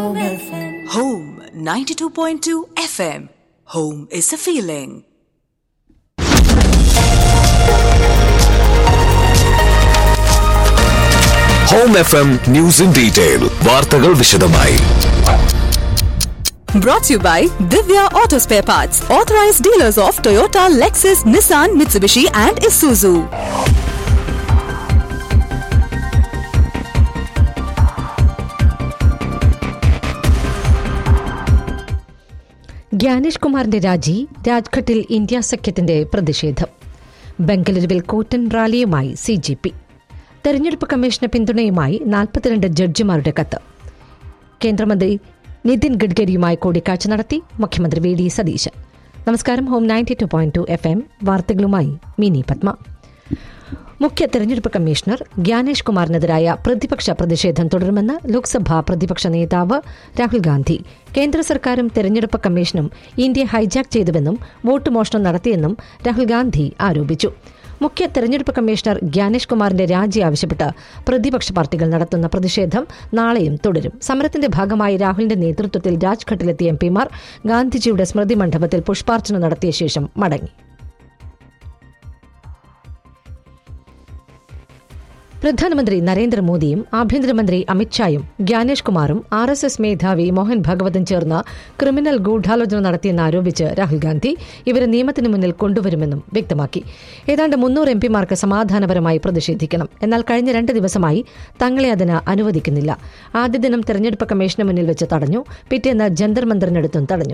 Home 92.2 FM. Home is a feeling. Home F M news in detail വാർത്തകൾ വിശദമായി Brought to you by Divya Auto Spare Parts, authorized dealers of Toyota, Lexus, Nissan, Mitsubishi, and Isuzu. Gyanesh കുമാറിന്റെ രാജി രാജ്ഘട്ടിൽ India സഖ്യത്തിന്റെ പ്രതിഷേധം ബംഗളൂരുവിൽ കൂറ്റൻ റാലിയുമായി സി ജി പി തെരഞ്ഞെടുപ്പ് കമ്മീഷന് പിന്തുണയുമായി നാൽപ്പത്തിരണ്ട് ജഡ്ജിമാരുടെ കത്ത് കേന്ദ്രമന്ത്രി നിതിൻ ഗഡ്കരിയുമായി കൂടിക്കാഴ്ച നടത്തി മുഖ്യമന്ത്രി വി ഡി സതീശൻ നമസ്കാരം home ninety two point two F M വാർത്തകളുമായി മിനി പത്മ മുഖ്യ തെരഞ്ഞെടുപ്പ് കമ്മീഷണർ ഗ്യാനേഷ് കുമാറിനെതിരായ പ്രതിപക്ഷ പ്രതിഷേധം തുടരുമെന്ന് ലോക്സഭാ പ്രതിപക്ഷ നേതാവ് രാഹുൽ ഗാന്ധി കേന്ദ്ര സർക്കാരും തെരഞ്ഞെടുപ്പ് കമ്മീഷനും ഇന്ത്യ ഹൈജാക്ക് ചെയ്തുവെന്നും വോട്ട് മോഷണം നടത്തിയെന്നും രാഹുൽ ഗാന്ധി ആരോപിച്ചു മുഖ്യ തെരഞ്ഞെടുപ്പ് കമ്മീഷണർ ഗ്യാനേഷ് കുമാറിന്റെ രാജി ആവശ്യപ്പെട്ട് പ്രതിപക്ഷ പാർട്ടികൾ നടത്തുന്ന പ്രതിഷേധം നാളെയും തുടരും സമരത്തിന്റെ ഭാഗമായി രാഹുലിന്റെ നേതൃത്വത്തിൽ രാജ്ഘട്ടിലെത്തിയ എംപിമാർ ഗാന്ധിജിയുടെ സ്മൃതി മണ്ഡപത്തിൽ പുഷ്പാർച്ചന നടത്തിയ ശേഷം മടങ്ങി പ്രധാനമന്ത്രി നരേന്ദ്രമോദിയും ആഭ്യന്തരമന്ത്രി അമിത്ഷായും ഗ്യാനേഷ് കുമാറും ആർ എസ് എസ് മേധാവി മോഹൻ ഭാഗവതും ചേർന്ന് ക്രിമിനൽ ഗൂഢാലോചന നടത്തിയെന്ന് ആരോപിച്ച് രാഹുൽ ഗാന്ധി ഇവരെ നിയമത്തിന് മുന്നിൽ കൊണ്ടുവരുമെന്നും വ്യക്തമാക്കി ഏതാണ്ട് മുന്നൂറ് എംപിമാർക്ക് സമാധാനപരമായി പ്രതിഷേധിക്കണം എന്നാൽ കഴിഞ്ഞ രണ്ട് ദിവസമായി തങ്ങളെ അതിന് അനുവദിക്കുന്നില്ല ആദ്യ ദിനം തെരഞ്ഞെടുപ്പ് കമ്മീഷന് മുന്നിൽ വെച്ച് തടഞ്ഞു പിറ്റേന്ന് ജന്തർ മന്ദറിനടുത്തും തടഞ്ഞു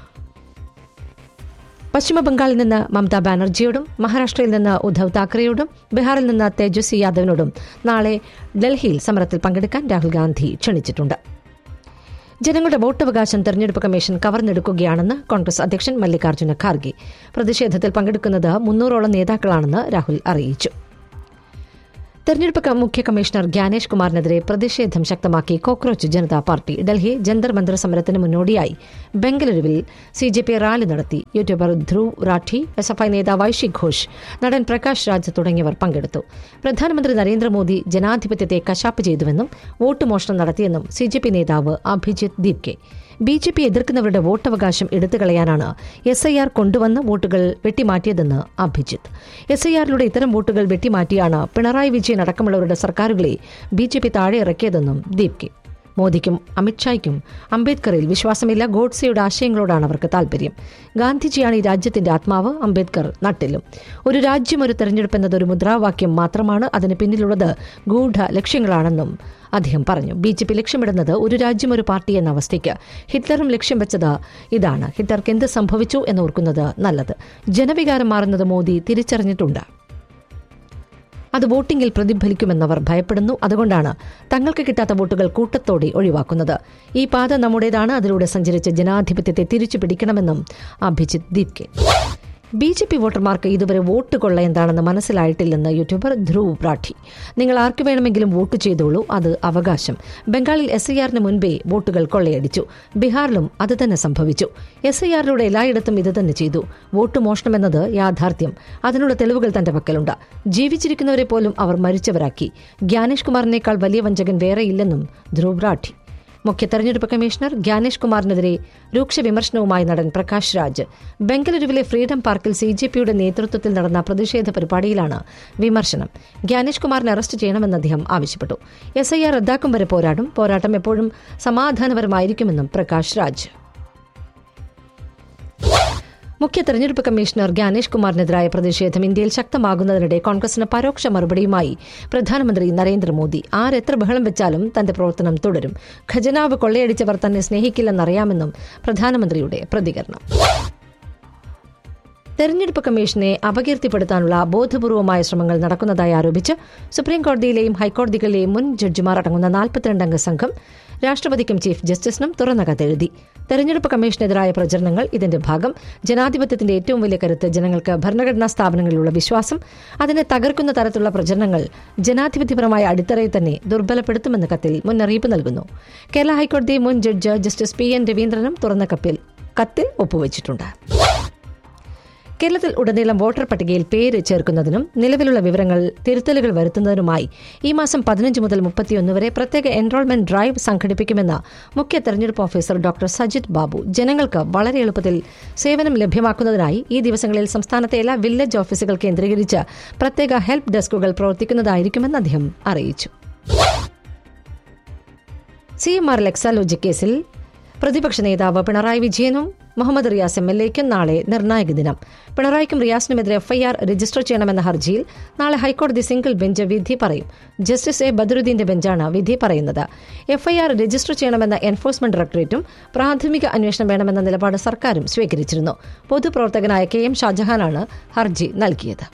പശ്ചിമബംഗാളിൽ നിന്ന് മമതാ ബാനർജിയോടും മഹാരാഷ്ട്രയിൽ നിന്ന് ഉദ്ധവ് താക്കറെയോടും ബീഹാറിൽ നിന്ന് തേജസ്വി യാദവിനോടും നാളെ ഡൽഹിയിൽ സമരത്തിൽ പങ്കെടുക്കാൻ രാഹുൽ ഗാന്ധി ക്ഷണിച്ചിട്ടുണ്ട് ജനങ്ങളുടെ വോട്ടവകാശം തെരഞ്ഞെടുപ്പ് കമ്മീഷൻ കവർന്നെടുക്കുകയാണെന്ന് കോൺഗ്രസ് അധ്യക്ഷൻ മല്ലികാർജ്ജുന ഖാർഗെ പ്രതിഷേധത്തിൽ പങ്കെടുക്കുന്നത് മുന്നൂറോളം നേതാക്കളാണെന്ന് രാഹുൽ അറിയിച്ചു തെരഞ്ഞെടുപ്പ് ക- മുഖ്യ കമ്മീഷണർ ഗ്യാനേഷ് കുമാറിനെതിരെ പ്രതിഷേധം ശക്തമാക്കി കോക്രോച്ച് ജനതാ പാർട്ടി ഡൽഹി ജന്തർ മന്ദർ സമരത്തിന് മുന്നോടിയായി ബംഗളൂരുവിൽ സി ജെ പി റാലി നടത്തി YouTuber Dhruv Rathee S F I നേതാവ് ഐഷി ഘോഷ് നടൻ പ്രകാശ് രാജ് തുടങ്ങിയവർ പങ്കെടുത്തു പ്രധാനമന്ത്രി നരേന്ദ്രമോദി ജനാധിപത്യത്തെ കശാപ്പ് ചെയ്തുവെന്നും വോട്ട് മോഷണം നടത്തിയെന്നും സി ജെ പി നേതാവ് അഭിജിത്ത് ദീപ്കെ ബി ജെ പി എതിർക്കുന്നവരുടെ വോട്ടവകാശം എടുത്തുകളയാനാണ് എസ് ഐ ആർ കൊണ്ടുവന്ന് വോട്ടുകൾ വെട്ടിമാറ്റിയതെന്ന് അഭിജിത്ത് എസ് ഐ ആറിലൂടെ ഇത്തരം വോട്ടുകൾ വെട്ടിമാറ്റിയാണ് പിണറായി വിജയൻ അടക്കമുള്ളവരുടെ സർക്കാരുകളെ ബി ജെ പി താഴെ ഇറക്കിയതെന്നും ദീപ്കെ മോദിക്കും അമിത്ഷായ്ക്കും അംബേദ്കറിൽ വിശ്വാസമില്ല ഗോഡ്സെയുടെ ആശയങ്ങളോടാണ് അവർക്ക് താൽപര്യം ഗാന്ധിജിയാണ് ഈ രാജ്യത്തിന്റെ ആത്മാവ് അംബേദ്കർ നട്ടിലും ഒരു രാജ്യം ഒരു തെരഞ്ഞെടുപ്പ് എന്നത് ഒരു മുദ്രാവാക്യം മാത്രമാണ് അതിന് പിന്നിലുള്ളത് ഗൂഢ ലക്ഷ്യങ്ങളാണെന്നും അദ്ദേഹം പറഞ്ഞു ബി ജെ പി ലക്ഷ്യമിടുന്നത് ഒരു രാജ്യം ഒരു പാർട്ടി എന്ന അവസ്ഥയ്ക്ക് ഹിറ്റ്ലറും ലക്ഷ്യം വെച്ചത് ഇതാണ് ഹിറ്റ്ലർക്ക് എന്ത് സംഭവിച്ചു എന്നോർക്കുന്നത് നല്ലത് ജനവികാരം മാറുന്നത് മോദി തിരിച്ചറിഞ്ഞിട്ടുണ്ട് അത് വോട്ടിംഗിൽ പ്രതിഫലിക്കുമെന്നവർ ഭയപ്പെടുന്നു അതുകൊണ്ടാണ് തങ്ങൾക്ക് കിട്ടാത്ത വോട്ടുകൾ കൂട്ടത്തോടെ ഒഴിവാക്കുന്നത് ഈ പാത നമ്മുടേതാണ് അതിലൂടെ സഞ്ചരിച്ച് ജനാധിപത്യത്തെ തിരിച്ചു പിടിക്കണമെന്നും അഭിജിത്ത് ദീപ്കെ ബി ജെ പി വോട്ടർമാർക്ക് ഇതുവരെ വോട്ട് കൊള്ള എന്താണെന്ന് മനസ്സിലായിട്ടില്ലെന്ന് യൂട്യൂബർ ധ്രുവ് റാഠി നിങ്ങൾ ആർക്ക് വേണമെങ്കിലും വോട്ട് ചെയ്തോളൂ അത് അവകാശം ബംഗാളിൽ എസ് ഐ ആറിന് മുൻപേ വോട്ടുകൾ കൊള്ളയടിച്ചു ബീഹാറിലും അത് തന്നെ സംഭവിച്ചു എസ് ഐ ആറിലൂടെ എല്ലായിടത്തും ഇത് തന്നെ ചെയ്തു വോട്ട് മോഷണമെന്നത് യാഥാർത്ഥ്യം അതിനുള്ള തെളിവുകൾ തന്റെ പക്കലുണ്ട് ജീവിച്ചിരിക്കുന്നവരെ പോലും അവർ മരിച്ചവരാക്കി ഗ്യാനേഷ് കുമാറിനേക്കാൾ വലിയ വഞ്ചകൻ വേറെയില്ലെന്നും ധ്രുവ് റാഠി മുഖ്യ തെരഞ്ഞെടുപ്പ് കമ്മീഷണർ ഗ്യാനേഷ് കുമാറിനെതിരെ രൂക്ഷ വിമർശനവുമായി നടൻ പ്രകാശ് രാജ് ബംഗളൂരുവിലെ ഫ്രീഡം പാർക്കിൽ സി ജെ പിയുടെ നേതൃത്വത്തിൽ നടന്ന പ്രതിഷേധ പരിപാടിയിലാണ് വിമർശനം ഗ്യാനേഷ് കുമാറിനെ അറസ്റ്റ് ചെയ്യണമെന്ന് അദ്ദേഹം ആവശ്യപ്പെട്ടു എസ് ഐ ആർ റദ്ദാക്കും വരെ പോരാടും പോരാട്ടം എപ്പോഴും സമാധാനപരമായിരിക്കുമെന്നും പ്രകാശ് രാജ് മുഖ്യ തെരഞ്ഞെടുപ്പ് കമ്മീഷണർ ഗ്യാനേഷ് കുമാറിനെതിരായ പ്രതിഷേധം ഇന്ത്യയിൽ ശക്തമാകുന്നതിനിടെ കോൺഗ്രസിന് പരോക്ഷ മറുപടിയുമായി പ്രധാനമന്ത്രി നരേന്ദ്രമോദി ആരെത്ര ബഹളം വെച്ചാലും തന്റെ പ്രവർത്തനം തുടരും ഖജനാവ് കൊള്ളയടിച്ചവർ തന്നെ സ്നേഹിക്കില്ലെന്നറിയാമെന്നും പ്രധാനമന്ത്രിയുടെ പ്രതികരണം തെരഞ്ഞെടുപ്പ് കമ്മീഷനെ അപകീർത്തിപ്പെടുത്താനുള്ള ബോധപൂർവമായ ശ്രമങ്ങൾ നടക്കുന്നതായി ആരോപിച്ച് സുപ്രീംകോടതിയിലെയും ഹൈക്കോടതികളിലെയും മുൻ ജഡ്ജിമാർ അടങ്ങുന്ന നാൽപ്പത്തിരണ്ടംഗ സംഘം രാഷ്ട്രപതിക്കും ചീഫ് ജസ്റ്റിസിനും തുറന്ന കത്തെഴുതി തെരഞ്ഞെടുപ്പ് കമ്മീഷനെതിരായ പ്രചരണങ്ങൾ ഇതിന്റെ ഭാഗം ജനാധിപത്യത്തിന്റെ ഏറ്റവും വലിയ കരുത്ത് ജനങ്ങൾക്ക് ഭരണഘടനാ സ്ഥാപനങ്ങളിലുള്ള വിശ്വാസം അതിനെ തകർക്കുന്ന തരത്തിലുള്ള പ്രചരണങ്ങൾ ജനാധിപത്യപരമായ അടിത്തറയെ തന്നെ ദുർബലപ്പെടുത്തുമെന്ന് കത്തിൽ മുന്നറിയിപ്പ് നൽകുന്നു കേരള ഹൈക്കോടതി മുൻ ജഡ്ജ് ജസ്റ്റിസ് പി എൻ രവീന്ദ്രനും തുറന്ന കപ്പിൽ കത്തിൽ ഒപ്പുവച്ചിട്ടുണ്ട് കേരളത്തിൽ ഉടനീളം വോട്ടർ പട്ടികയിൽ പേര് ചേർക്കുന്നതിനും നിലവിലുള്ള വിവരങ്ങൾ തിരുത്തലുകൾ വരുത്തുന്നതിനുമായി ഈ മാസം പതിനഞ്ച് മുതൽ മുപ്പത്തിയൊന്ന് വരെ പ്രത്യേക എൻറോൾമെന്റ് ഡ്രൈവ് സംഘടിപ്പിക്കുമെന്ന് മുഖ്യ തെരഞ്ഞെടുപ്പ് ഓഫീസർ ഡോക്ടർ സജിത് ബാബു ജനങ്ങൾക്ക് വളരെ എളുപ്പത്തിൽ സേവനം ലഭ്യമാക്കുന്നതിനായി ഈ ദിവസങ്ങളിൽ സംസ്ഥാനത്തെ എല്ലാ വില്ലേജ് ഓഫീസുകൾ കേന്ദ്രീകരിച്ച് പ്രത്യേക ഹെൽപ്പ് ഡെസ്കുകൾ പ്രവർത്തിക്കുന്നതായിരിക്കുമെന്ന് അദ്ദേഹം അറിയിച്ചു സി എം ആർ ലെക്സാലോജി കേസിൽ പ്രതിപക്ഷ നേതാവ് പിണറായി വിജയനും മുഹമ്മദ് റിയാസ് എം എൽ എക്കും നാളെ നിർണായക ദിനം പിണറായിക്കും റിയാസിനുമെതിരെ എഫ്ഐആർ രജിസ്റ്റർ ചെയ്യണമെന്ന ഹർജിയിൽ നാളെ ഹൈക്കോടതി സിംഗിൾ ബെഞ്ച് വിധി പറയും ജസ്റ്റിസ് എ ബദറുദ്ദീന്റെ ബെഞ്ചാണ് വിധി പറയുന്നത് എഫ്ഐആർ രജിസ്റ്റർ ചെയ്യണമെന്ന എൻഫോഴ്സ്മെന്റ് ഡയറക്ടറേറ്റും പ്രാഥമിക അന്വേഷണം വേണമെന്ന നിലപാട് സർക്കാരും സ്വീകരിച്ചിരുന്നു പൊതുപ്രവർത്തകനായ കെ എം ഷാജഹാനാണ് ഹർജി നൽകിയത്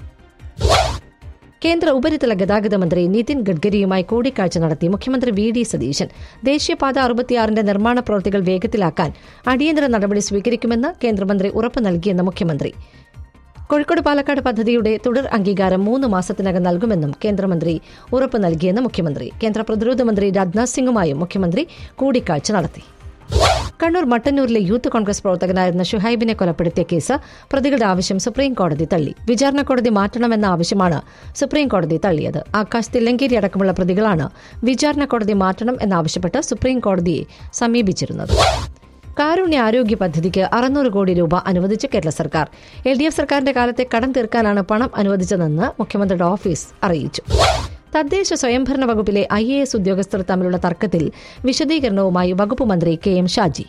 കേന്ദ്ര ഉപരിതല ഗതാഗത മന്ത്രി നിതിൻ ഗഡ്കരിയുമായി കൂടിക്കാഴ്ച നടത്തി മുഖ്യമന്ത്രി വി ഡി സതീശൻ ദേശീയപാത അറുപത്തിയാറിന്റെ നിർമ്മാണ പ്രവൃത്തികൾ വേഗത്തിലാക്കാൻ അടിയന്തര നടപടി സ്വീകരിക്കുമെന്ന് കേന്ദ്രമന്ത്രി ഉറപ്പ് നൽകിയെന്ന് മുഖ്യമന്ത്രി കോഴിക്കോട് പാലക്കാട് പദ്ധതിയുടെ തുടർ അംഗീകാരം മൂന്ന് മാസത്തിനകം നൽകുമെന്നും കേന്ദ്രമന്ത്രി ഉറപ്പ് നൽകിയെന്ന് മുഖ്യമന്ത്രി കേന്ദ്ര പ്രതിരോധ മന്ത്രി രാജ്നാഥ് സിംഗുമായും മുഖ്യമന്ത്രി കൂടിക്കാഴ്ച നടത്തി കണ്ണൂർ മട്ടന്നൂരിലെ യൂത്ത് കോൺഗ്രസ് പ്രവർത്തകനായിരുന്ന ഷുഹൈബിനെ കൊലപ്പെടുത്തിയ കേസ് പ്രതികളുടെ ആവശ്യം സുപ്രീം കോടതി തള്ളി വിചാരണ കോടതി മാറ്റണമെന്ന ആവശ്യമാണ് സുപ്രീം കോടതി തള്ളിയത് ആകാശ് തില്ലങ്കേരി അടക്കമുള്ള പ്രതികളാണ് വിചാരണ കോടതി മാറ്റണം എന്നാവശ്യപ്പെട്ട് സുപ്രീം കോടതിയെ സമീപിച്ചിരുന്നത് കാരുണ്യ ആരോഗ്യ പദ്ധതിക്ക് അറുന്നൂറ് കോടി രൂപ അനുവദിച്ച് കേരള സർക്കാർ എൽ ഡി എഫ് സർക്കാരിന്റെ കാലത്തെ കടം തീർക്കാനാണ് പണം അനുവദിച്ചതെന്ന് മുഖ്യമന്ത്രിയുടെ ഓഫീസ് അറിയിച്ചു തദ്ദേശ സ്വയംഭരണ വകുപ്പിലെ ഐ എ എസ് ഉദ്യോഗസ്ഥർ തമ്മിലുള്ള തർക്കത്തിൽ വിശദീകരണവുമായി വകുപ്പ് മന്ത്രി കെ എം ഷാജി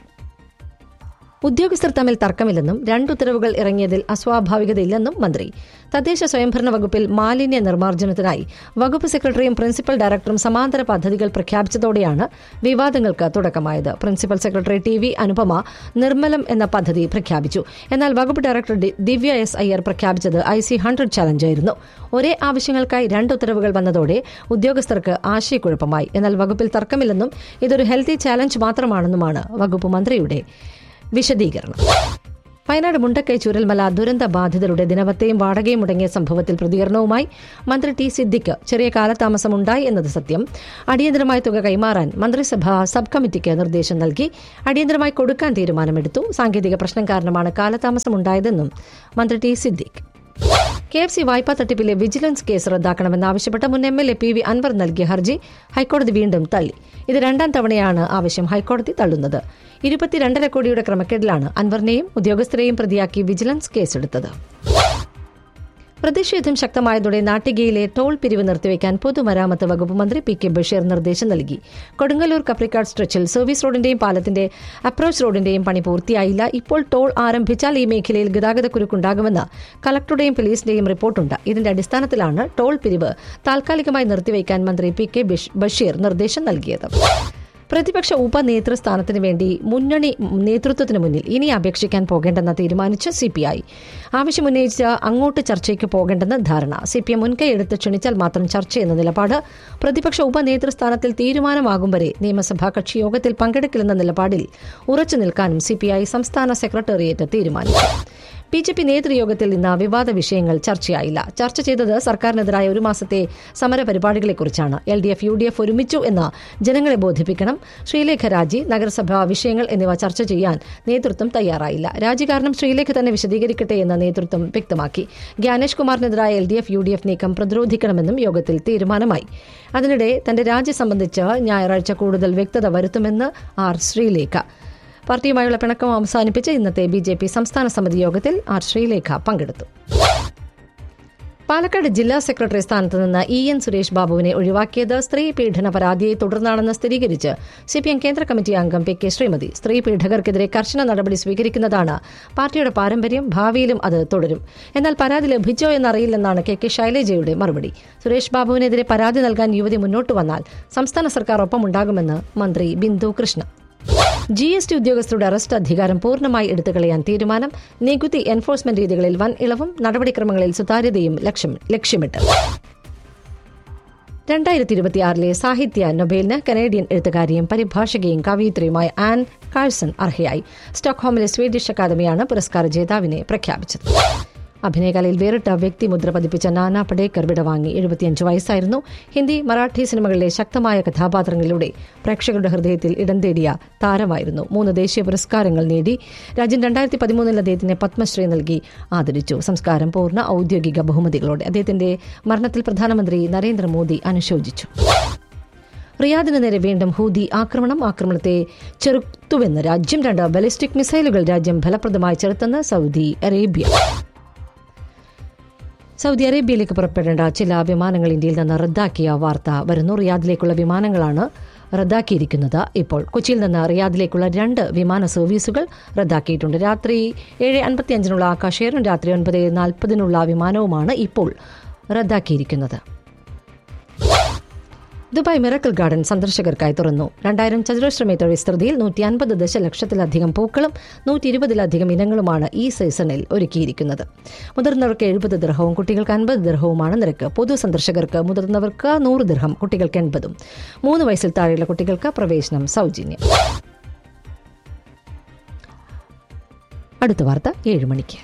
ഉദ്യോഗസ്ഥർ തമ്മിൽ തർക്കമില്ലെന്നും രണ്ട് ഉത്തരവുകൾ ഇറങ്ങിയതിൽ അസ്വാഭാവികതയില്ലെന്നും മന്ത്രി തദ്ദേശ സ്വയംഭരണ വകുപ്പിൽ മാലിന്യ നിർമ്മാർജ്ജനത്തിനായി വകുപ്പ് സെക്രട്ടറിയും പ്രിൻസിപ്പൽ ഡയറക്ടറും സമാന്തര പദ്ധതികൾ പ്രഖ്യാപിച്ചതോടെയാണ് വിവാദങ്ങൾക്ക് തുടക്കമായത് principal secretary T V Anupama Nirmalam എന്ന പദ്ധതി പ്രഖ്യാപിച്ചു എന്നാൽ വകുപ്പ് ഡയറക്ടർ ഡി- ദിവ്യ എസ് അയ്യർ പ്രഖ്യാപിച്ചത് ഐ സി ഹൺഡ്രഡ് ചലഞ്ചായിരുന്നു ഒരേ ആവശ്യങ്ങൾക്കായി രണ്ട് ഉത്തരവുകൾ വന്നതോടെ ഉദ്യോഗസ്ഥർക്ക് ആശയക്കുഴപ്പമായി എന്നാൽ വകുപ്പിൽ തർക്കമില്ലെന്നും ഇതൊരു ഹെൽത്തി ചാലഞ്ച് മാത്രമാണെന്നുമാണ് വകുപ്പ് മന്ത്രിയുടെ വിശദീകരണം വയനാട് മുണ്ടക്കൈ ചുരൽമല ദുരന്ത ബാധിതരുടെ ദിനവത്തെയും വാടകയും മുടങ്ങിയ സംഭവത്തിൽ പ്രതികരണവുമായി മന്ത്രി ടി സിദ്ദിഖ് ചെറിയ കാലതാമസമുണ്ടായി എന്നത് സത്യം അടിയന്തരമായ തുക കൈമാറാൻ മന്ത്രിസഭ സബ് കമ്മിറ്റിക്ക് നിർദ്ദേശം നൽകി അടിയന്തരമായി കൊടുക്കാൻ തീരുമാനമെടുത്തു സാങ്കേതിക പ്രശ്നം കാരണമാണ് കാലതാമസമുണ്ടായതെന്നും മന്ത്രി T Siddique K F C വായ്പാ തട്ടിപ്പിലെ വിജിലൻസ് കേസ് റദ്ദാക്കണമെന്നാവശ്യപ്പെട്ട് മുൻ M L A P V Anvar നൽകിയ ഹർജി ഹൈക്കോടതി വീണ്ടും തള്ളി ഇത് രണ്ടാം തവണയാണ് ആവശ്യം ഹൈക്കോടതി തള്ളുന്നത് ഇരുപത്തിരണ്ടര കോടിയുടെ ക്രമക്കേടിലാണ് അൻവറിനെയും ഉദ്യോഗസ്ഥരെയും പ്രതിയാക്കി വിജിലൻസ് കേസെടുത്തത് പ്രതിഷേധം ശക്തമായതോടെ നാട്ടികയിലെ ടോൾ പിരിവ് നിർത്തിവെക്കാൻ പൊതുമരാമത്ത് വകുപ്പ് മന്ത്രി പി കെ ബഷീർ നിർദ്ദേശം നൽകി കൊടുങ്ങല്ലൂർ കപ്രിക്കാട് സ്ട്രെച്ചിൽ സർവീസ് റോഡിന്റെയും പാലത്തിന്റെ അപ്രോച്ച് റോഡിന്റെയും പണി പൂർത്തിയായില്ല ഇപ്പോൾ ടോൾ ആരംഭിച്ചാൽ ഈ മേഖലയിൽ ഗതാഗതക്കുരുക്കുണ്ടാകുമെന്ന് കളക്ടറുടെയും പോലീസിന്റെയും റിപ്പോർട്ടുണ്ട് ഇതിന്റെ അടിസ്ഥാനത്തിലാണ് ടോൾ പിരിവ് താൽക്കാലികമായി നിർത്തിവെക്കാൻ മന്ത്രി പി കെ ബഷ്- ബഷീർ നിർദ്ദേശം നൽകിയത് പ്രതിപക്ഷ ഉപനേതൃസ്ഥാനത്തിന് വേണ്ടി മുന്നണി നേതൃത്വത്തിന് മുന്നിൽ ഇനി അപേക്ഷിക്കാൻ പോകേണ്ടെന്ന് തീരുമാനിച്ച് സി പി ഐ ആവശ്യമുന്നയിച്ച് അങ്ങോട്ട് ചർച്ചയ്ക്ക് പോകേണ്ടെന്ന് ധാരണ സി പി എം മുൻകൈ എടുത്ത് ക്ഷണിച്ചാൽ മാത്രം ചർച്ചയെന്ന നിലപാട് പ്രതിപക്ഷ ഉപനേതൃസ്ഥാനത്തിൽ തീരുമാനമാകും വരെ നിയമസഭാ കക്ഷി യോഗത്തിൽ പങ്കെടുക്കില്ലെന്ന നിലപാടിൽ ഉറച്ചു നിൽക്കാനും സി പി ഐ സംസ്ഥാന സെക്രട്ടേറിയറ്റ് തീരുമാനിച്ചു ബി ജെ പി നേതൃയോഗത്തിൽ നിന്ന് വിവാദ വിഷയങ്ങൾ ചർച്ചയായില്ല ചർച്ച ചെയ്തത് സർക്കാരിനെതിരായ ഒരു മാസത്തെ സമരപരിപാടികളെക്കുറിച്ചാണ് L D F U D F ഒരുമിച്ചു എന്ന് ജനങ്ങളെ ബോധിപ്പിക്കണം ശ്രീലേഖ രാജി നഗരസഭാ വിഷയങ്ങൾ എന്നിവ ചർച്ച ചെയ്യാൻ നേതൃത്വം തയ്യാറായില്ല രാജി കാരണം ശ്രീലേഖ തന്നെ വിശദീകരിക്കട്ടെ എന്ന് നേതൃത്വം വ്യക്തമാക്കി ജ്ഞാനേഷ് കുമാറിനെതിരായ L D F U D F നീക്കം പ്രതിരോധിക്കണമെന്നും യോഗത്തിൽ തീരുമാനമായി അതിനിടെ തന്റെ രാജി സംബന്ധിച്ച് ഞായറാഴ്ച കൂടുതൽ വ്യക്തത വരുത്തുമെന്ന് ആർ ശ്രീലേഖ പാർട്ടിയുമായുള്ള പിണക്കം അവസാനിപ്പിച്ച് ഇന്നത്തെ ബി ജെ പി സംസ്ഥാന സമിതി യോഗത്തിൽ ആർ ശ്രീലേഖ പങ്കെടുത്തു പാലക്കാട് ജില്ലാ സെക്രട്ടറി സ്ഥാനത്ത് നിന്ന് ഇ എൻ സുരേഷ് ബാബുവിനെ ഒഴിവാക്കിയത് സ്ത്രീ പീഡന പരാതിയെ തുടർന്നാണെന്ന് സ്ഥിരീകരിച്ച് സിപിഎം കേന്ദ്ര കമ്മിറ്റി അംഗം പി കെ ശ്രീമതി സ്ത്രീ പീഡകർക്കെതിരെ കർശന നടപടി സ്വീകരിക്കുന്നതാണ് പാർട്ടിയുടെ പാരമ്പര്യം ഭാവിയിലും അത് തുടരും എന്നാൽ പരാതി ലഭിച്ചോ എന്നറിയില്ലെന്നാണ് കെ കെ ശൈലജയുടെ മറുപടി സുരേഷ് ബാബുവിനെതിരെ പരാതി നൽകാൻ യുവതി മുന്നോട്ട് വന്നാൽ സംസ്ഥാന സർക്കാർ ഒപ്പമുണ്ടാകുമെന്ന് മന്ത്രി Bindu Krishna G S T ഉദ്യോഗസ്ഥരുടെ അറസ്റ്റ് അധികാരം പൂർണ്ണമായി എടുത്തുകളയാൻ തീരുമാനം നികുതി എൻഫോഴ്സ്മെന്റ് രീതികളിൽ വൻ ഇളവും നടപടിക്രമങ്ങളിൽ സുതാര്യതയും ലക്ഷ്യം ലക്ഷ്യമിട്ട് രണ്ടായിരത്തി ഇരുപത്തിയാറിലെ സാഹിത്യ നൊബേലിന് കനേഡിയൻ എഴുത്തുകാരിയും പരിഭാഷകയും കവയിത്രിയുമായ ആൻ കാഴ്സൺ അർഹയായി സ്റ്റോക്ക്ഹോമിലെ സ്വീഡിഷ് അക്കാദമിയാണ് പുരസ്കാര ജേതാവിനെ പ്രഖ്യാപിച്ചത് അഭിനയകലയിൽ വേറിട്ട വ്യക്തിമുദ്ര പതിപ്പിച്ച നാനാ പടേക്കർ വിടവാങ്ങി എഴുപത്തിയഞ്ച് വയസ്സായിരുന്നു ഹിന്ദി മറാഠി സിനിമകളിലെ ശക്തമായ കഥാപാത്രങ്ങളിലൂടെ പ്രേക്ഷകരുടെ ഹൃദയത്തിൽ ഇടം തേടിയ താരമായിരുന്നു മൂന്ന് ദേശീയ പുരസ്കാരങ്ങൾ നേടി രാജ്യം രണ്ടായിരത്തി പതിമൂന്നിൽ അദ്ദേഹത്തിന് പത്മശ്രീ നൽകി ആദരിച്ചു സംസ്കാരം പൂർണ്ണ ഔദ്യോഗിക ബഹുമതികളോടെ അദ്ദേഹത്തിന്റെ മരണത്തിൽ പ്രധാനമന്ത്രി നരേന്ദ്രമോദി അനുശോചിച്ചു റിയാദിന് നേരെ വീണ്ടും ഹൂതി ആക്രമണം ആക്രമണത്തെ ചെറുത്തുവെന്ന് രാജ്യം രണ്ട് ബലിസ്റ്റിക് മിസൈലുകൾ രാജ്യം ഫലപ്രദമായി ചെറുത്തെന്ന് സൗദി അറേബ്യ സൗദി അറേബ്യയിലേക്ക് പുറപ്പെടേണ്ട ചില വിമാനങ്ങൾ ഇന്ത്യയിൽ നിന്ന് റദ്ദാക്കിയ വാർത്ത വരുന്നു റിയാദിലേക്കുള്ള വിമാനങ്ങളാണ് റദ്ദാക്കിയിരിക്കുന്നത് ഇപ്പോൾ കൊച്ചിയിൽ നിന്ന് റിയാദിലേക്കുള്ള രണ്ട് വിമാന സർവീസുകൾ റദ്ദാക്കിയിട്ടുണ്ട് രാത്രി ഏഴ് അൻപത്തിയഞ്ചിനുള്ള ആകാശ് എയറും രാത്രി ഒൻപത് നാൽപ്പതിനുള്ള വിമാനവുമാണ് ഇപ്പോൾ റദ്ദാക്കിയിരിക്കുന്നത് ദുബായ് മിറക്കിൾ ഗാർഡൻ സന്ദർശകർക്കായി തുറന്നു രണ്ടായിരം ചതുരശ്ര മീറ്റർ വിസ്തൃതിയിൽ നൂറ്റി അൻപത് ദശലക്ഷത്തിലധികം പൂക്കളും നൂറ്റി ഇരുപതിലധികം ഇനങ്ങളുമാണ് ഈ സീസണിൽ ഒരുക്കിയിരിക്കുന്നത് മുതിർന്നവർക്ക് എഴുപത് ദിർഹവും കുട്ടികൾക്ക് അൻപത് ദിർഹവുമാണ് നിരക്ക് പൊതു സന്ദർശകർക്ക് മുതിർന്നവർക്ക് നൂറ് ദിർഹം കുട്ടികൾക്ക് എൺപതും മൂന്ന് വയസ്സിൽ താഴെയുള്ള കുട്ടികൾക്ക് പ്രവേശനം സൗജന്യം അടുത്ത വാർത്ത ഏഴ് മണിക്ക്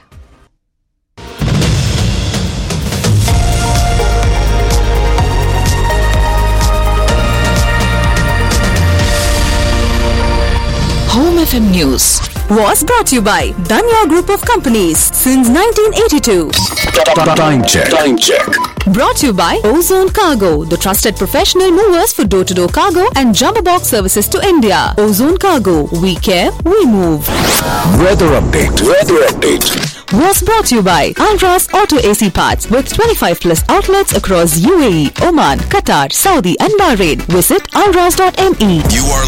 Home FM News was brought to you by Danya Group of Companies since 1982. Time check. Time check. Brought to you by Ozone Cargo, the trusted professional movers for door to door cargo and jumbo box services to India. Ozone Cargo, we care, we move. Weather update. Weather update. Was brought to you by Alras Auto AC Parts with 25 plus outlets across UAE, Oman, Qatar, Saudi, and Bahrain. Visit alras.me. You are